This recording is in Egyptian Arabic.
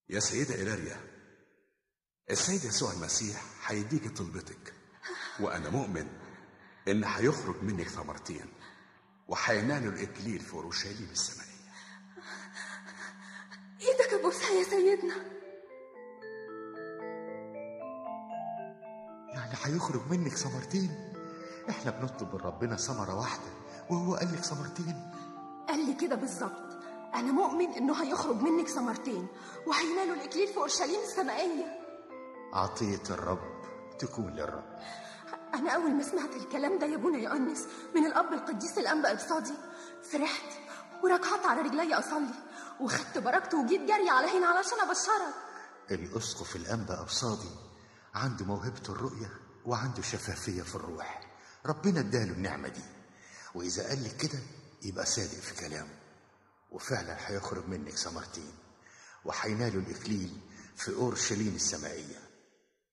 يا سيدة إيلاريا السيد يسوع المسيح هيديكي طلبتك وأنا مؤمن إن هيخرج منك ثمرتين وهينالوا الإكليل في أورشليم السمائية ايدك ابوسها يا سيدنا يعني هيخرج منك ثمرتين احنا بنطلب من ربنا ثمرة واحدة وهو قال لك ثمرتين قال لي كده بالظبط انا مؤمن انه هيخرج منك ثمرتين وهينالوا الاكليل في اورشليم السمائيه عطية الرب تكون للرب انا اول ما سمعت الكلام ده يا ابونا يؤنس من الاب القديس الانبا ابصادي فرحت وركعت على رجلي اصلي وخدت بركته وجيت جري على هنا علشان ابشرك الأسقف الأنبا أبصادي عنده موهبة الرؤية وعنده شفافية في الروح ربنا اداله النعمة دي وإذا قال لك كده يبقى صادق في كلامه وفعلا هيخرج منك ثمرتين وهينالوا الإكليل في أورشليم السمائية